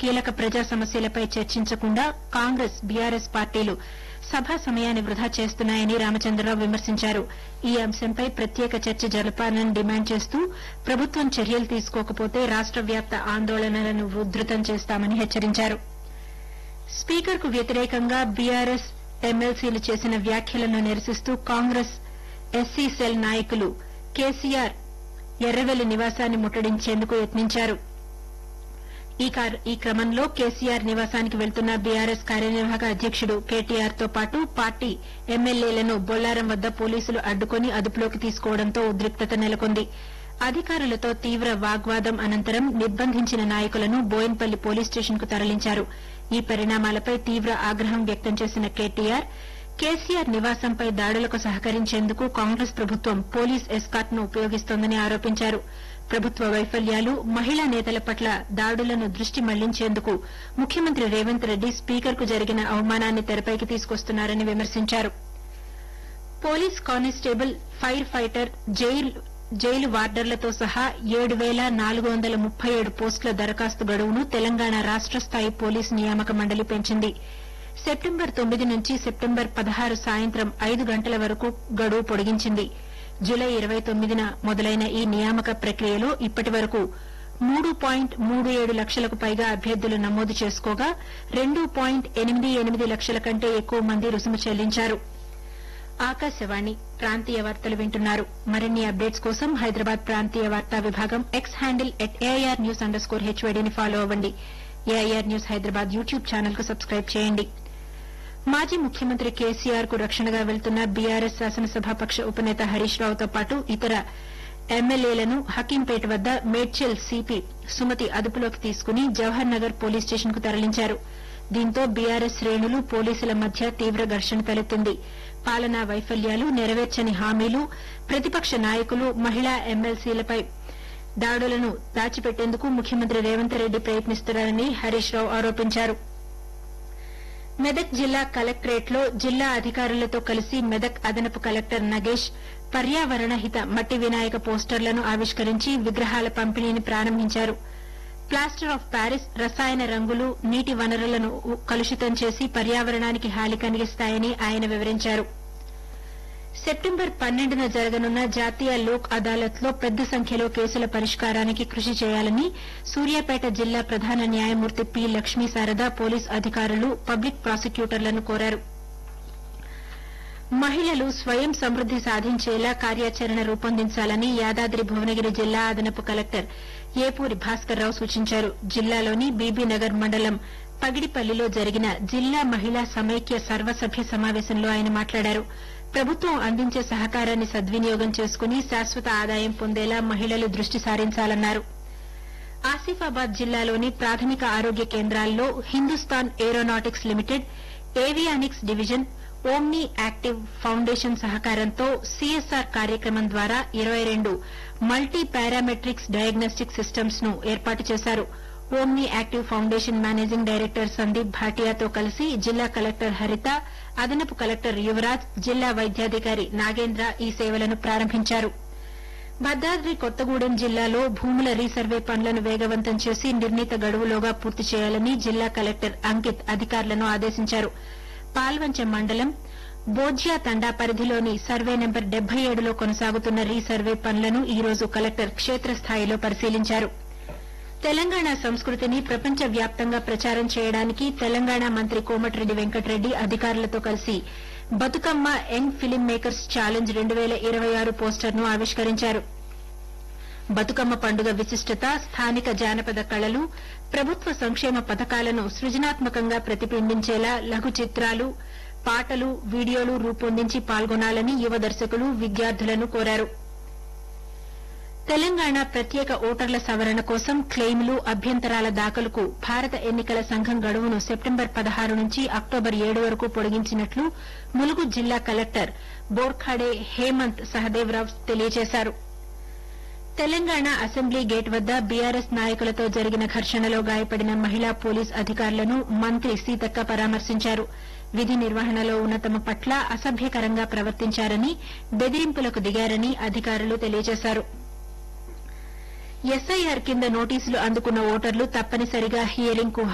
కీలక ప్రజా సమస్యలపై చర్చించకుండా కాంగ్రెస్ బీఆర్ఎస్ పార్టీలు సభా సమయాన్ని వృధా చేస్తున్నాయని రామచంద్రరావు విమర్శించారు ఈ అంశంపై ప్రత్యేక చర్చ జరపాలని డిమాండ్ చేస్తూ ప్రభుత్వం చర్యలు తీసుకోకపోతే రాష్ట వ్యాప్త ఆందోళనలను ఉధృతం చేస్తామని హెచ్చరించారు స్పీకర్ కు వ్యతిరేకంగా బీఆర్ఎస్ ఎమ్మెల్సీలు చేసిన వ్యాఖ్యలను నిరసిస్తూ కాంగ్రెస్ ఎస్సీ సెల్ నాయకులు కేసీఆర్ ఎర్రవెల్లి నివాసాన్ని ముట్టడించేందుకు యత్నించారు ఈ కార్- ఈ క్రమంలో కేసీఆర్ నివాసానికి వెళ్తున్న బీఆర్ఎస్ కార్యనిర్వాహక అధ్యకుడు కేటీఆర్ తో పాటు పార్టీ ఎమ్మెల్యేలను బొల్లారం వద్ద పోలీసులు అడ్డుకుని అదుపులోకి తీసుకోవడంతో ఉద్రిక్తత నెలకొంది అధికారులతో తీవ్ర వాగ్వాదం అనంతరం నిర్బంధించిన నాయకులను బోయిన్పల్లి పోలీస్ స్టేషన్ కు తరలించారు ఈ పరిణామాలపై తీవ్ర ఆగ్రహం వ్యక్తం చేసిన కేటీఆర్ కేసీఆర్ నివాసంపై దాడులకు సహకరించేందుకు కాంగ్రెస్ ప్రభుత్వం పోలీస్ ఎస్కాట్ ను ఉపయోగిస్తోందని ఆరోపించారు ప్రభుత్వ వైఫల్యాలు మహిళా నేతల పట్ల దాడులను దృష్టి మళ్లించేందుకు ముఖ్యమంత్రి రేవంత్ రెడ్డి స్పీకర్ కు జరిగిన అవమానాన్ని తెరపైకి తీసుకొస్తున్నారని విమర్శించారు police constable fire fighter jail jail వార్డర్లతో సహా ఏడు వేల నాలుగు వందల ముప్పై ఏడు పోస్టుల దరఖాస్తు గడువును తెలంగాణ రాష్ట స్థాయి పోలీసు నియామక మండలి పెంచింది సెప్టెంబర్ తొమ్మిది నుంచి సెప్టెంబర్ పదహారు సాయంత్రం ఐదు గంటల వరకు గడువు పొడిగించింది జులై ఇరవై తొమ్మిదిన మొదలైన ఈ నియామక ప్రక్రియలో ఇప్పటి వరకు మూడు పాయింట్ మూడు ఏడు లక్షలకు పైగా అభ్యర్థులు నమోదు చేసుకోగా రెండు పాయింట్ ఎనిమిది ఎనిమిది లక్షల కంటే ఎక్కువ మంది రుసుము చెల్లించారు ఆకాశవాణి ప్రాంతీయ వార్తలు వింటున్నారు మరిన్ని అప్డేట్స్ కోసం హైదరాబాద్ ప్రాంతీయ వార్తా విభాగం X handle at AIR news under score హెచ్వైడీని ఫాలో అవ్వండి AIR news Hyderabad YouTube channel కు సబ్స్క్రైబ్ చేయండి మాజీ ముఖ్యమంత్రి కేసీఆర్ కు రక్షణగా వెళ్తున్న బీఆర్ఎస్ శాసనసభాపక్ష ఉపనేత హరీష్ రావుతో పాటు ఇతర ఎమ్మెల్యేలను హకీంపేట వద్ద మేడ్చల్ సిపి సుమతి అదుపులోకి తీసుకుని జవహర్ నగర్ పోలీస్ స్టేషన్ కు తరలించారు దీంతో బీఆర్ఎస్ శ్రేణులు పోలీసుల మధ్య తీవ్ర ఘర్షణ తలెత్తింది పాలనా వైఫల్యాలు నెరవేర్చని హామీలు ప్రతిపక్ష నాయకులు మహిళా ఎమ్మెల్సీలపై దాడులను దాచిపెట్టేందుకు ముఖ్యమంత్రి రేవంత్ రెడ్డి ప్రయత్నిస్తున్నారని హరీష్ రావు ఆరోపించారు మెదక్ జిల్లా కలెక్టరేట్ లో జిల్లా అధికారులతో కలిసి మెదక్ అదనపు కలెక్టర్ నగేష్ పర్యావరణ హిత మట్టి వినాయక పోస్టర్లను ఆవిష్కరించి విగ్రహాల పంపిణీని ప్రారంభించారు ప్లాస్టర్ ఆఫ్ ప్యారిస్ రసాయన రంగులు నీటి వనరులను ఉ- కలుషితం చేసి పర్యావరణానికి హాని కలిగిస్తాయని ఆయన వివరించారు సెప్టెంబర్ పన్నెండున జరగనున్న జాతీయ లోక్ అదాలత్ లో పెద్ద సంఖ్యలో కేసుల పరిష్కారానికి కృషి చేయాలని సూర్యాపేట జిల్లా ప్రధాన న్యాయమూర్తి పి లక్ష్మీ శారద పోలీస్ అధికారులు పబ్లిక్ ప్రాసిక్యూటర్లను కోరారు మహిళలు స్వయం సమృద్ది సాధించేలా కార్యాచరణ రూపొందించాలని యాదాద్రి భువనగిరి జిల్లా అదనపు కలెక్టర్ ఏపూరి భాస్కర్రావు సూచించారు జిల్లాలోని బీబీనగర్ మండలం పగిడిపల్లిలో జరిగిన జిల్లా మహిళా సమైక్య సర్వసభ్య సమావేశంలో ఆయన మాట్లాడారు ప్రభుత్వం అందించే సహకారాన్ని సద్వినియోగం చేసుకుని శాశ్వత ఆదాయం పొందేలా మహిళలు దృష్టి సారించాలన్నారు ఆసిఫాబాద్ జిల్లాలోని ప్రాథమిక ఆరోగ్య కేంద్రాల్లో Hindustan aeronautics limited avionics division omni active foundation సహకారంతో సీఎస్ఆర్ కార్యక్రమం ద్వారా ఇరవై రెండు మల్టీ పారామెట్రిక్స్ డయాగ్నోస్టిక్ సిస్టమ్స్ ను ఏర్పాటు చేశారు omni active foundation managing director Sandeep భాటియాతో కలిసి జిల్లా కలెక్టర్ హరిత అదనపు కలెక్టర్ యువరాజ్ జిల్లా వైద్యాధికారి నాగేంద్ర ఈ సేవలను ప్రారంభించారు భద్రాద్రి కొత్తగూడెం జిల్లాలో భూముల రీసర్వే పనులను వేగవంతం చేసి నిర్ణీత గడువులోగా పూర్తి చేయాలని జిల్లా కలెక్టర్ అంకిత్ అధికారులను ఆదేశించారు పాల్వంచ మండలం బోధ్యా తండా పరిధిలోని సర్వే నెంబర్ డెబ్బై ఏడులో కొనసాగుతున్న రీసర్వే పనులను ఈ రోజు కలెక్టర్ క్షేత్రస్థాయిలో పరిశీలించారు తెలంగాణ సంస్కృతిని ప్రపంచ వ్యాప్తంగా ప్రచారం చేయడానికి తెలంగాణ మంత్రి కోమటిరెడ్డి వెంకటరెడ్డి అధికారులతో కలిసి Bathukamma young film makers challenge రెండు వేల ఇరవై ఆరు పోస్టర్ను ఆవిష్కరించారు బతుకమ్మ పండుగ విశిష్టత స్థానిక జానపద కళలు ప్రభుత్వ సంక్షేమ పథకాలను సృజనాత్మకంగా ప్రతిబింబించేలా లఘు చిత్రాలు పాటలు వీడియోలు రూపొందించి పాల్గొనాలని యువ దర్శకులు విద్యార్థులను కోరారు తెలంగాణ ప్రత్యేక ఓటర్ల సవరణ కోసం క్లెయిమ్లు అభ్యంతరాల దాఖలుకు భారత ఎన్నికల సంఘం గడువును సెప్టెంబర్ పదహారు నుంచి అక్టోబర్ ఏడు వరకు పొడిగించినట్లు ములుగు జిల్లా కలెక్టర్ బోర్ఖాడే హేమంత్ సహదేవరావు తెలియజేశారు తెలంగాణ అసెంబ్లీ గేట్ వద్ద బీఆర్ఎస్ నాయకులతో జరిగిన ఘర్షణలో గాయపడిన మహిళా పోలీస్ అధికారులను మంత్రి సీతక్క పరామర్శించారు విధి నిర్వహణలో ఉన్న తమ పట్ల అసభ్యకరంగా ప్రవర్తించారని బెదిరింపులకు దిగారని అధికారులు తెలియజేశారు ఎస్ఐఆర్ కింద నోటీసులు అందుకున్న ఓటర్లు తప్పనిసరిగా హియరింగ్ కు